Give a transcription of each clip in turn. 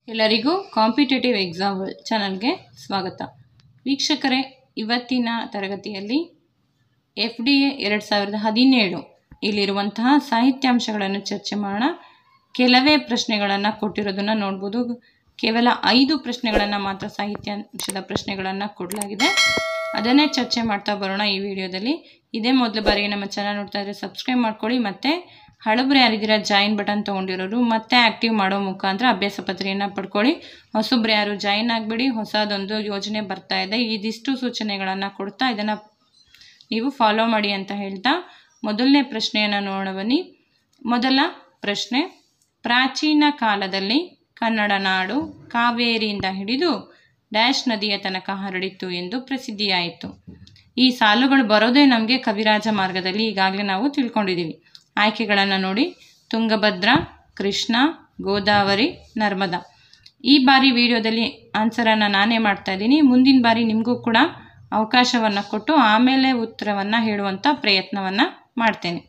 ಎಲ್ಲರಿಗೂ competitive example ಚಾನಲ್ಗೆ ಸ್ವಾಗತ ವೀಕ್ಷಕರೇ ಇವತ್ತಿನ ತರಗತಿಯಲ್ಲಿ ಎಫ್ ಡಿ ಎ ಎರಡು ಸಾವಿರದ ಹದಿನೇಳು ಇಲ್ಲಿರುವಂತಹ ಸಾಹಿತ್ಯಾಂಶಗಳನ್ನು ಚರ್ಚೆ ಮಾಡೋಣ ಕೆಲವೇ ಪ್ರಶ್ನೆಗಳನ್ನು ಕೊಟ್ಟಿರೋದನ್ನು ನೋಡ್ಬೋದು ಕೇವಲ ಐದು ಪ್ರಶ್ನೆಗಳನ್ನು ಮಾತ್ರ ಸಾಹಿತ್ಯಾಂಶದ ಪ್ರಶ್ನೆಗಳನ್ನು ಕೊಡಲಾಗಿದೆ ಅದನ್ನೇ ಚರ್ಚೆ ಮಾಡ್ತಾ ಬರೋಣ ಈ ವಿಡಿಯೋದಲ್ಲಿ ಇದೇ ಮೊದಲ ಬಾರಿಗೆ ನಮ್ಮ ಚಾನಲ್ ನೋಡ್ತಾ ಇದ್ರೆ ಸಬ್ಸ್ಕ್ರೈಬ್ ಮಾಡ್ಕೊಳ್ಳಿ ಮತ್ತು ಹಳಬ್ರು ಯಾರಿದ್ದೀರಾ ಜಾಯಿನ್ ಬಟನ್ ತೊಗೊಂಡಿರೋರು ಮತ್ತೆ ಆ್ಯಕ್ಟಿವ್ ಮಾಡೋ ಮುಖಾಂತರ ಅಭ್ಯಾಸ ಪತ್ರಿಯನ್ನು ಪಡ್ಕೊಳ್ಳಿ ಹೊಸಬ್ರು ಯಾರು ಜಾಯಿನ್ ಆಗಿಬಿಡಿ ಹೊಸದೊಂದು ಯೋಜನೆ ಬರ್ತಾ ಇದೆ ಇದಿಷ್ಟು ಸೂಚನೆಗಳನ್ನು ಕೊಡ್ತಾ ಇದನ್ನು ನೀವು ಫಾಲೋ ಮಾಡಿ ಅಂತ ಹೇಳ್ತಾ ಮೊದಲನೇ ಪ್ರಶ್ನೆಯನ್ನು ನೋಡೋಣ ಬನ್ನಿ ಮೊದಲ ಪ್ರಶ್ನೆ ಪ್ರಾಚೀನ ಕಾಲದಲ್ಲಿ ಕನ್ನಡ ನಾಡು ಕಾವೇರಿಯಿಂದ ಹಿಡಿದು ಡ್ಯಾಶ್ ನದಿಯ ತನಕ ಹರಡಿತ್ತು ಎಂದು ಪ್ರಸಿದ್ಧಿಯಾಯಿತು ಈ ಸಾಲುಗಳು ಬರೋದೇ ನಮಗೆ ಕವಿರಾಜ ಮಾರ್ಗದಲ್ಲಿ ಈಗಾಗಲೇ ನಾವು ತಿಳ್ಕೊಂಡಿದ್ದೀವಿ ಆಯ್ಕೆಗಳನ್ನು ನೋಡಿ ತುಂಗಭದ್ರಾ ಕೃಷ್ಣ ಗೋದಾವರಿ ನರ್ಮದಾ ಈ ಬಾರಿ ವಿಡಿಯೋದಲ್ಲಿ ಆನ್ಸರನ್ನು ನಾನೇ ಮಾಡ್ತಾ ಇದ್ದೀನಿ ಮುಂದಿನ ಬಾರಿ ನಿಮಗೂ ಕೂಡ ಅವಕಾಶವನ್ನು ಕೊಟ್ಟು ಆಮೇಲೆ ಉತ್ತರವನ್ನು ಹೇಳುವಂಥ ಪ್ರಯತ್ನವನ್ನು ಮಾಡ್ತೇನೆ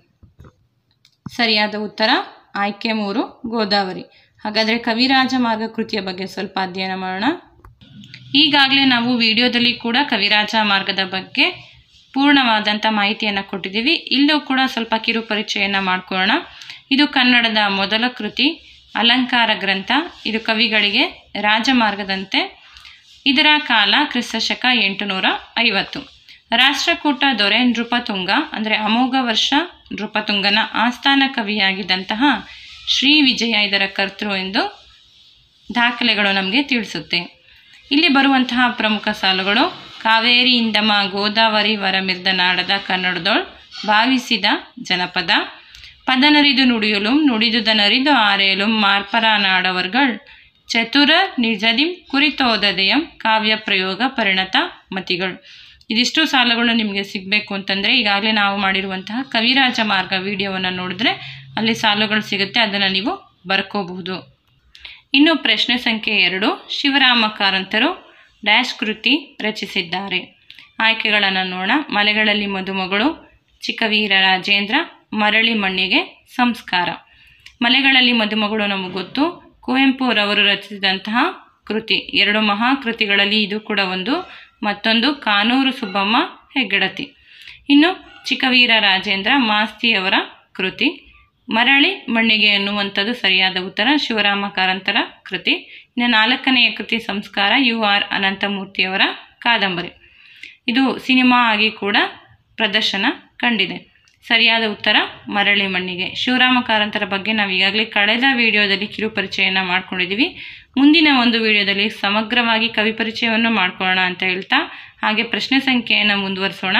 ಸರಿಯಾದ ಉತ್ತರ ಆಯ್ಕೆ ಮೂರು ಗೋದಾವರಿ ಹಾಗಾದರೆ ಕವಿರಾಜ ಮಾರ್ಗ ಕೃತಿಯ ಬಗ್ಗೆ ಸ್ವಲ್ಪ ಅಧ್ಯಯನ ಮಾಡೋಣ ಈಗಾಗಲೇ ನಾವು ವಿಡಿಯೋದಲ್ಲಿ ಕೂಡ ಕವಿರಾಜ ಮಾರ್ಗದ ಬಗ್ಗೆ ಪೂರ್ಣವಾದಂಥ ಮಾಹಿತಿಯನ್ನು ಕೊಟ್ಟಿದ್ದೀವಿ ಇಲ್ಲೂ ಕೂಡ ಸ್ವಲ್ಪ ಕಿರು ಪರಿಚಯನ ಮಾಡ್ಕೊಳ್ಳೋಣ ಇದು ಕನ್ನಡದ ಮೊದಲ ಕೃತಿ ಅಲಂಕಾರ ಗ್ರಂಥ ಇದು ಕವಿಗಳಿಗೆ ರಾಜಮಾರ್ಗದಂತೆ ಇದರ ಕಾಲ ಕ್ರಿಸ್ತಶಕ ಎಂಟುನೂರ ಐವತ್ತು ರಾಷ್ಟ್ರಕೂಟ ದೊರೆ ನೃಪತುಂಗ ಅಂದರೆ ಅಮೋಘ ವರ್ಷ ನೃಪತುಂಗನ ಆಸ್ಥಾನ ಕವಿಯಾಗಿದ್ದಂತಹ ಶ್ರೀ ವಿಜಯ ಇದರ ಕರ್ತೃ ಎಂದು ದಾಖಲೆಗಳು ನಮಗೆ ತಿಳಿಸುತ್ತೆ ಇಲ್ಲಿ ಬರುವಂತಹ ಪ್ರಮುಖ ಸಾಲುಗಳು ಕಾವೇರಿಯಿಂದಮ ಗೋದಾವರಿ ವರಮಿರ್ದ ನಾಡದ ಕನ್ನಡದೊಳ್ ಭಾವಿಸಿದ ಜನಪದ ಪದನರಿದು ನುಡಿಯಲು ನುಡಿದುದನರಿದು ಆರೇಲು ಮಾರ್ಪರ ನಾಡವರ್ಗಳ್ ಚತುರ ನಿಜದಿಂ ಕುರಿತೋದದೆಯಂ ಕಾವ್ಯ ಪ್ರಯೋಗ ಪರಿಣತ ಮತಿಗಳು ಇದಿಷ್ಟು ಸಾಲುಗಳು ನಿಮಗೆ ಸಿಗಬೇಕು ಅಂತಂದರೆ ಈಗಾಗಲೇ ನಾವು ಮಾಡಿರುವಂತಹ ಕವಿರಾಜ ಮಾರ್ಗ ವಿಡಿಯೋವನ್ನು ನೋಡಿದ್ರೆ ಅಲ್ಲಿ ಸಾಲುಗಳು ಸಿಗುತ್ತೆ ಅದನ್ನು ನೀವು ಬರ್ಕೋಬಹುದು ಇನ್ನು ಪ್ರಶ್ನೆ ಸಂಖ್ಯೆ ಎರಡು ಶಿವರಾಮ ಕಾರಂತರು ಡ್ಯಾಶ್ ಕೃತಿ ರಚಿಸಿದ್ದಾರೆ ಆಯ್ಕೆಗಳನ್ನು ನೋಡೋಣ ಮಲೆಗಳಲ್ಲಿ ಮದುಮಗಳು ಚಿಕ್ಕವೀರ ರಾಜೇಂದ್ರ ಮರಳಿ ಮಣ್ಣಿಗೆ ಸಂಸ್ಕಾರ ಮಲೆಗಳಲ್ಲಿ ಮದುಮಗಳು ನಮಗೆ ಗೊತ್ತು ಕುವೆಂಪುರವರು ರಚಿಸಿದಂತಹ ಕೃತಿ ಎರಡು ಮಹಾಕೃತಿಗಳಲ್ಲಿ ಇದು ಕೂಡ ಒಂದು ಮತ್ತೊಂದು ಕಾನೂರು ಸುಬ್ಬಮ್ಮ ಹೆಗ್ಗಡತಿ ಇನ್ನು ಚಿಕ್ಕವೀರ ರಾಜೇಂದ್ರ ಮಾಸ್ತಿಯವರ ಕೃತಿ ಮರಳಿ ಮಣ್ಣಿಗೆ ಎನ್ನುವಂಥದ್ದು ಸರಿಯಾದ ಉತ್ತರ ಶಿವರಾಮ ಕಾರಂತರ ಕೃತಿ ಇನ್ನು ನಾಲ್ಕನೆಯ ಕೃತಿ ಸಂಸ್ಕಾರ ಯು ಆರ್ ಅನಂತಮೂರ್ತಿಯವರ ಕಾದಂಬರಿ ಇದು ಸಿನಿಮಾ ಆಗಿ ಕೂಡ ಪ್ರದರ್ಶನ ಕಂಡಿದೆ ಸರಿಯಾದ ಉತ್ತರ ಮರಳಿ ಮಣ್ಣಿಗೆ ಶಿವರಾಮ ಕಾರಂತರ ಬಗ್ಗೆ ನಾವು ಈಗಾಗಲೇ ಕಳೆದ ವಿಡಿಯೋದಲ್ಲಿ ಕಿರು ಪರಿಚಯನ ಮಾಡ್ಕೊಂಡಿದ್ದೀವಿ ಮುಂದಿನ ಒಂದು ವಿಡಿಯೋದಲ್ಲಿ ಸಮಗ್ರವಾಗಿ ಕವಿ ಪರಿಚಯವನ್ನು ಮಾಡ್ಕೊಳ್ಳೋಣ ಅಂತ ಹೇಳ್ತಾ ಹಾಗೆ ಪ್ರಶ್ನೆ ಸಂಖ್ಯೆಯನ್ನು ಮುಂದುವರಿಸೋಣ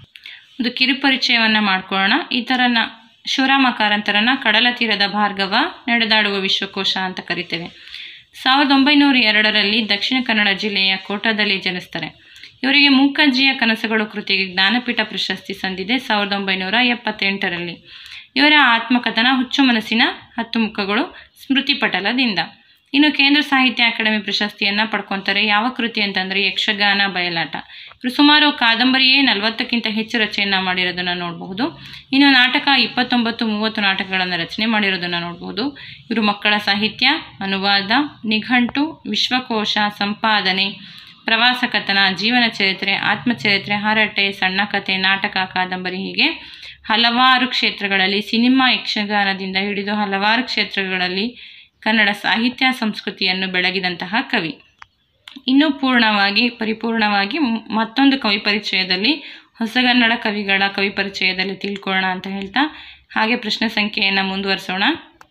ಒಂದು ಕಿರು ಪರಿಚಯವನ್ನು ಮಾಡ್ಕೊಳ್ಳೋಣ ಈ ಥರನ ಶಿವರಾಮ ಕಾರಂತರನ್ನ ಕಡಲ ತೀರದ ಭಾರ್ಗವ ನಡೆದಾಡುವ ವಿಶ್ವಕೋಶ ಅಂತ ಕರಿತೇವೆ ಸಾವಿರದ ಒಂಬೈನೂರ ಎರಡರಲ್ಲಿ ದಕ್ಷಿಣ ಕನ್ನಡ ಜಿಲ್ಲೆಯ ಕೋಟದಲ್ಲಿ ಜನಿಸ್ತಾರೆ ಇವರಿಗೆ ಮೂಕಜ್ಜಿಯ ಕನಸುಗಳು ಕೃತಿಗೆ ಜ್ಞಾನಪೀಠ ಪ್ರಶಸ್ತಿ ಸಂದಿದೆ ಸಾವಿರದ ಒಂಬೈನೂರ ಎಪ್ಪತ್ತೆಂಟರಲ್ಲಿ ಇವರ ಆತ್ಮಕಥನ ಹುಚ್ಚು ಮನಸ್ಸಿನ ಹತ್ತು ಮುಖಗಳು ಸ್ಮೃತಿ ಪಟಲದಿಂದ ಇನ್ನು ಕೇಂದ್ರ ಸಾಹಿತ್ಯ ಅಕಾಡೆಮಿ ಪ್ರಶಸ್ತಿಯನ್ನು ಪಡ್ಕೊತಾರೆ ಯಾವ ಕೃತಿ ಅಂತಂದರೆ ಯಕ್ಷಗಾನ ಬಯಲಾಟ ಇವರು ಸುಮಾರು ಕಾದಂಬರಿಯೇ ನಲವತ್ತಕ್ಕಿಂತ ಹೆಚ್ಚು ರಚನೆಯನ್ನು ಮಾಡಿರೋದನ್ನು ನೋಡಬಹುದು ಇನ್ನು ನಾಟಕ ಇಪ್ಪತ್ತೊಂಬತ್ತು ಮೂವತ್ತು ನಾಟಕಗಳನ್ನು ರಚನೆ ಮಾಡಿರೋದನ್ನು ನೋಡಬಹುದು ಇವರು ಮಕ್ಕಳ ಸಾಹಿತ್ಯ ಅನುವಾದ ನಿಘಂಟು ವಿಶ್ವಕೋಶ ಸಂಪಾದನೆ ಪ್ರವಾಸ ಕಥನ ಜೀವನ ಚರಿತ್ರೆ ಆತ್ಮಚರಿತ್ರೆ ಹರಟೆ ಸಣ್ಣ ಕಥೆ ನಾಟಕ ಕಾದಂಬರಿ ಹೀಗೆ ಹಲವಾರು ಕ್ಷೇತ್ರಗಳಲ್ಲಿ ಸಿನಿಮಾ ಯಕ್ಷಗಾನದಿಂದ ಹಿಡಿದು ಹಲವಾರು ಕ್ಷೇತ್ರಗಳಲ್ಲಿ ಕನ್ನಡ ಸಾಹಿತ್ಯ ಸಂಸ್ಕೃತಿಯನ್ನು ಬೆಳಗಿದಂತಹ ಕವಿ ಇನ್ನೂ ಪೂರ್ಣವಾಗಿ ಪರಿಪೂರ್ಣವಾಗಿ ಮತ್ತೊಂದು ಕವಿ ಪರಿಚಯದಲ್ಲಿ ಹೊಸಗನ್ನಡ ಕವಿಗಳ ಕವಿ ಪರಿಚಯದಲ್ಲಿ ತಿಳ್ಕೊಳ್ಳೋಣ ಅಂತ ಹೇಳ್ತಾ ಹಾಗೆ ಪ್ರಶ್ನೆ ಸಂಖ್ಯೆಯನ್ನು ಮುಂದುವರಿಸೋಣ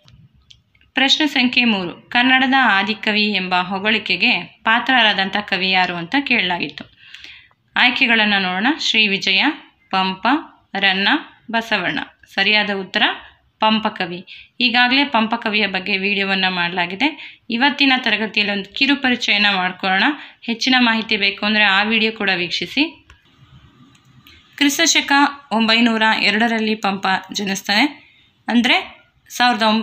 ಪ್ರಶ್ನೆ ಸಂಖ್ಯೆ ಮೂರು ಕನ್ನಡದ ಆದಿಕವಿ ಎಂಬ ಹೊಗಳಿಕೆಗೆ ಪಾತ್ರರಾದಂಥ ಕವಿ ಯಾರು ಅಂತ ಕೇಳಲಾಗಿತ್ತು ಆಯ್ಕೆಗಳನ್ನು ನೋಡೋಣ ಶ್ರೀ ವಿಜಯ ಪಂಪ ರನ್ನ ಬಸವಣ್ಣ ಸರಿಯಾದ ಉತ್ತರ ಪಂಪಕವಿ ಈಗಾಗಲೇ ಪಂಪಕವಿಯ ಬಗ್ಗೆ ವಿಡಿಯೋವನ್ನು ಮಾಡಲಾಗಿದೆ ಇವತ್ತಿನ ತರಗತಿಯಲ್ಲಿ ಒಂದು ಕಿರು ಪರಿಚಯನ ಮಾಡ್ಕೊಳ್ಳೋಣ ಹೆಚ್ಚಿನ ಮಾಹಿತಿ ಬೇಕು ಅಂದರೆ ಆ ವಿಡಿಯೋ ಕೂಡ ವೀಕ್ಷಿಸಿ ಕ್ರಿಸ್ತಶಕ ಒಂಬೈನೂರ ಎರಡರಲ್ಲಿ ಪಂಪ ಜನಿಸ್ತಾನೆ ಅಂದರೆ ಸಾವಿರದ ಒಂ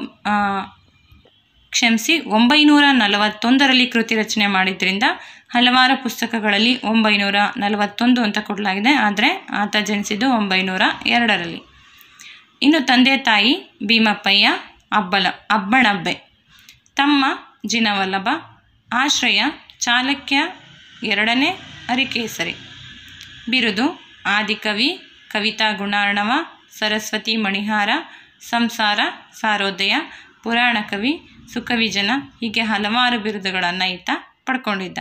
ಕ್ಷಮಿಸಿ ಒಂಬೈನೂರ ನಲವತ್ತೊಂದರಲ್ಲಿ ಕೃತಿ ರಚನೆ ಮಾಡಿದ್ರಿಂದ ಹಲವಾರು ಪುಸ್ತಕಗಳಲ್ಲಿ ಒಂಬೈನೂರ ನಲವತ್ತೊಂದು ಅಂತ ಕೊಡಲಾಗಿದೆ ಆದರೆ ಆತ ಜನಿಸಿದ್ದು ಒಂಬೈನೂರ ಎರಡರಲ್ಲಿ ಇನ್ನು ತಂದೆ ತಾಯಿ ಭೀಮಪ್ಪಯ್ಯ ಅಬ್ಬಲ ಅಬ್ಬಣಬ್ಬೆ ತಮ್ಮ ಜಿನವಲ್ಲಭ ಆಶ್ರಯ ಚಾಲಕ್ಯ ಎರಡನೇ ಅರಿಕೇಸರಿ ಬಿರುದು ಆದಿಕವಿ ಕವಿತಾ ಗುಣಾರ್ಣವ ಸರಸ್ವತಿ ಮಣಿಹಾರ ಸಂಸಾರ ಸಾರೋದಯ ಪುರಾಣ ಕವಿ ಸುಖವಿಜನ ಹೀಗೆ ಹಲವಾರು ಬಿರುದುಗಳನ್ನು ಈತ ಪಡ್ಕೊಂಡಿದ್ದ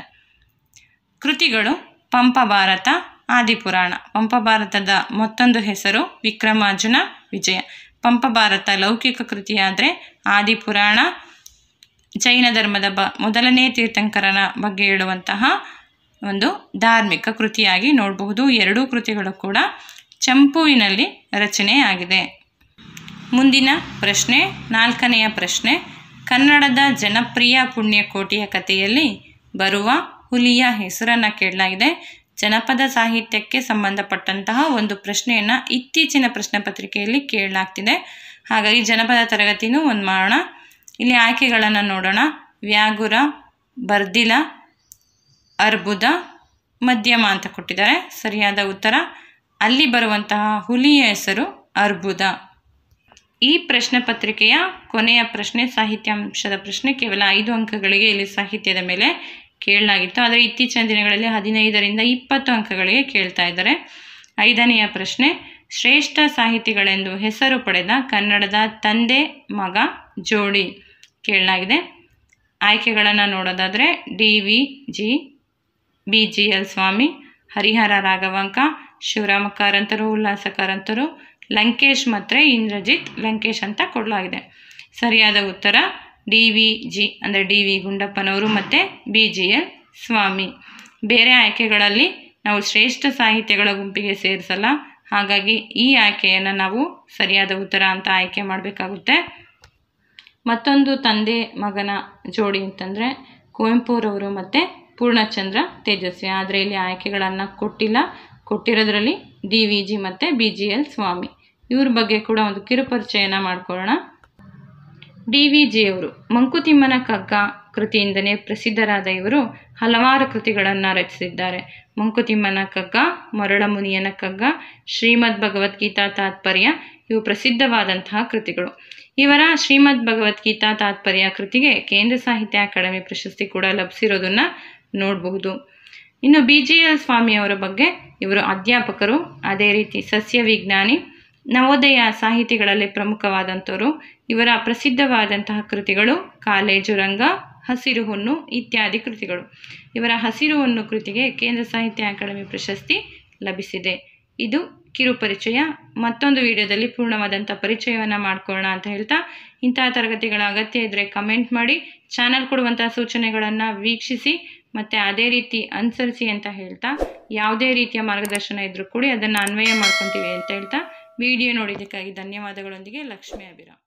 ಕೃತಿಗಳು ಪಂಪಭಾರತ ಆದಿಪುರಾಣ ಪಂಪಭಾರತದ ಮತ್ತೊಂದು ಹೆಸರು ವಿಕ್ರಮಾರ್ಜುನ ವಿಜಯ ಪಂಪಭಾರತ ಲೌಕಿಕ ಕೃತಿಯಾದರೆ ಆದಿಪುರಾಣ ಜೈನ ಧರ್ಮದ ಬ ಮೊದಲನೇ ತೀರ್ಥಂಕರನ ಬಗ್ಗೆ ಹೇಳುವಂತಹ ಒಂದು ಧಾರ್ಮಿಕ ಕೃತಿಯಾಗಿ ನೋಡಬಹುದು ಎರಡೂ ಕೃತಿಗಳು ಕೂಡ ಚಂಪುವಿನಲ್ಲಿ ರಚನೆಯಾಗಿದೆ ಮುಂದಿನ ಪ್ರಶ್ನೆ ನಾಲ್ಕನೆಯ ಪ್ರಶ್ನೆ ಕನ್ನಡದ ಜನಪ್ರಿಯ ಪುಣ್ಯಕೋಟಿಯ ಕಥೆಯಲ್ಲಿ ಬರುವ ಹುಲಿಯ ಹೆಸರನ್ನು ಕೇಳಲಾಗಿದೆ ಜನಪದ ಸಾಹಿತ್ಯಕ್ಕೆ ಸಂಬಂಧಪಟ್ಟಂತಹ ಒಂದು ಪ್ರಶ್ನೆಯನ್ನು ಇತ್ತೀಚಿನ ಪ್ರಶ್ನೆ ಪತ್ರಿಕೆಯಲ್ಲಿ ಕೇಳಲಾಗ್ತಿದೆ ಹಾಗಾಗಿ ಜನಪದ ತರಗತಿನೂ ಒಂದು ಮಾಡೋಣ ಇಲ್ಲಿ ಆಯ್ಕೆಗಳನ್ನು ನೋಡೋಣ ವ್ಯಾಗುರ ಬರ್ದಿಲ ಅರ್ಬುದ ಮಧ್ಯಮ ಅಂತ ಕೊಟ್ಟಿದ್ದಾರೆ ಸರಿಯಾದ ಉತ್ತರ ಅಲ್ಲಿ ಬರುವಂತಹ ಹುಲಿಯ ಹೆಸರು ಅರ್ಬುದ ಈ ಪ್ರಶ್ನೆ ಪತ್ರಿಕೆಯ ಕೊನೆಯ ಪ್ರಶ್ನೆ ಸಾಹಿತ್ಯಾಂಶದ ಪ್ರಶ್ನೆ ಕೇವಲ ಐದು ಅಂಕಗಳಿಗೆ ಇಲ್ಲಿ ಸಾಹಿತ್ಯದ ಮೇಲೆ ಕೇಳಲಾಗಿತ್ತು ಆದರೆ ಇತ್ತೀಚಿನ ದಿನಗಳಲ್ಲಿ ಹದಿನೈದರಿಂದ ಇಪ್ಪತ್ತು ಅಂಕಗಳಿಗೆ ಕೇಳ್ತಾ ಇದ್ದಾರೆ ಐದನೆಯ ಪ್ರಶ್ನೆ ಶ್ರೇಷ್ಠ ಸಾಹಿತಿಗಳೆಂದು ಹೆಸರು ಪಡೆದ ಕನ್ನಡದ ತಂದೆ ಮಗ ಜೋಡಿ ಕೇಳಲಾಗಿದೆ ಆಯ್ಕೆಗಳನ್ನು ನೋಡೋದಾದರೆ D V G B G L Swamy Harihara Raghavanka Shivarama ಕಾರಂತರು ಉಲ್ಲಾಸ ಕಾರಂತರು ಲಂಕೇಶ್ ಮತ್ತು ಇಂದ್ರಜಿತ್ ಲಂಕೇಶ್ ಅಂತ ಕೊಡಲಾಗಿದೆ ಸರಿಯಾದ ಉತ್ತರ ಡಿ ವಿ ಜಿ ಅಂದರೆ ಡಿ ವಿ ಗುಂಡಪ್ಪನವರು ಮತ್ತು ಬಿ ಜಿ ಎಲ್ ಸ್ವಾಮಿ ಬೇರೆ ಆಯ್ಕೆಗಳಲ್ಲಿ ನಾವು ಶ್ರೇಷ್ಠ ಸಾಹಿತ್ಯಗಳ ಗುಂಪಿಗೆ ಸೇರಿಸಲ್ಲ ಹಾಗಾಗಿ ಈ ಆಯ್ಕೆಯನ್ನು ನಾವು ಸರಿಯಾದ ಉತ್ತರ ಅಂತ ಆಯ್ಕೆ ಮಾಡಬೇಕಾಗುತ್ತೆ ಮತ್ತೊಂದು ತಂದೆ ಮಗನ ಜೋಡಿ ಅಂತಂದರೆ ಕುವೆಂಪುರವರು ಮತ್ತು ಪೂರ್ಣಚಂದ್ರ ತೇಜಸ್ವಿ ಆದರೆ ಇಲ್ಲಿ ಆಯ್ಕೆಗಳನ್ನು ಕೊಟ್ಟಿಲ್ಲ ಕೊಟ್ಟಿರೋದ್ರಲ್ಲಿ ಡಿ ವಿ ಜಿ ಮತ್ತು ಬಿ ಜಿ ಎಲ್ ಸ್ವಾಮಿ ಇವ್ರ ಬಗ್ಗೆ ಕೂಡ ಒಂದು ಕಿರುಪರಿಚಯನ ಮಾಡ್ಕೊಳ್ಳೋಣ ಡಿ ವಿ ಜಿಯವರು ಮಂಕುತಿಮ್ಮನ ಕಗ್ಗ ಕೃತಿಯಿಂದಲೇ ಪ್ರಸಿದ್ಧರಾದ ಇವರು ಹಲವಾರು ಕೃತಿಗಳನ್ನು ರಚಿಸಿದ್ದಾರೆ ಮಂಕುತಿಮ್ಮನ ಕಗ್ಗ ಮರಳಮುನಿಯನ ಕಗ್ಗ ಶ್ರೀಮದ್ ಭಗವದ್ಗೀತಾ ತಾತ್ಪರ್ಯ ಇವು ಪ್ರಸಿದ್ಧವಾದಂತಹ ಕೃತಿಗಳು ಇವರ ಶ್ರೀಮದ್ ಭಗವದ್ಗೀತಾ ತಾತ್ಪರ್ಯ ಕೃತಿಗೆ ಕೇಂದ್ರ ಸಾಹಿತ್ಯ ಅಕಾಡೆಮಿ ಪ್ರಶಸ್ತಿ ಕೂಡ ಲಭಿಸಿರೋದನ್ನು ನೋಡಬಹುದು ಇನ್ನು ಬಿ ಜಿ ಎಲ್ ಸ್ವಾಮಿಯವರ ಬಗ್ಗೆ ಇವರು ಅಧ್ಯಾಪಕರು ಅದೇ ರೀತಿ ಸಸ್ಯ ವಿಜ್ಞಾನಿ ನವೋದಯ ಸಾಹಿತಿಗಳಲ್ಲಿ ಪ್ರಮುಖವಾದಂಥವರು ಇವರ ಪ್ರಸಿದ್ಧವಾದಂತಹ ಕೃತಿಗಳು ಕಾಲೇಜು ರಂಗ ಹಸಿರು ಹೊನ್ನು ಇತ್ಯಾದಿ ಕೃತಿಗಳು ಇವರ ಹಸಿರು ಹೊನ್ನು ಕೃತಿಗೆ ಕೇಂದ್ರ ಸಾಹಿತ್ಯ ಅಕಾಡೆಮಿ ಪ್ರಶಸ್ತಿ ಲಭಿಸಿದೆ ಇದು ಕಿರು ಪರಿಚಯ ಮತ್ತೊಂದು ವಿಡಿಯೋದಲ್ಲಿ ಪೂರ್ಣವಾದಂಥ ಪರಿಚಯವನ್ನು ಮಾಡ್ಕೊಳ್ಳೋಣ ಅಂತ ಹೇಳ್ತಾ ಇಂತಹ ತರಗತಿಗಳ ಅಗತ್ಯ ಇದ್ದರೆ ಕಮೆಂಟ್ ಮಾಡಿ ಚಾನಲ್ ಕೊಡುವಂತಹ ಸೂಚನೆಗಳನ್ನು ವೀಕ್ಷಿಸಿ ಮತ್ತು ಅದೇ ರೀತಿ ಅನುಸರಿಸಿ ಅಂತ ಹೇಳ್ತಾ ಯಾವುದೇ ರೀತಿಯ ಮಾರ್ಗದರ್ಶನ ಇದ್ದರೂ ಕೂಡ ಅದನ್ನು ಅನ್ವಯ ಮಾಡ್ಕೊತೀವಿ ಅಂತ ಹೇಳ್ತಾ ವಿಡಿಯೋ ನೋಡಿದ್ದಕ್ಕಾಗಿ ಧನ್ಯವಾದಗಳೊಂದಿಗೆ ಲಕ್ಷ್ಮೀ ಅಭಿರಾಮ್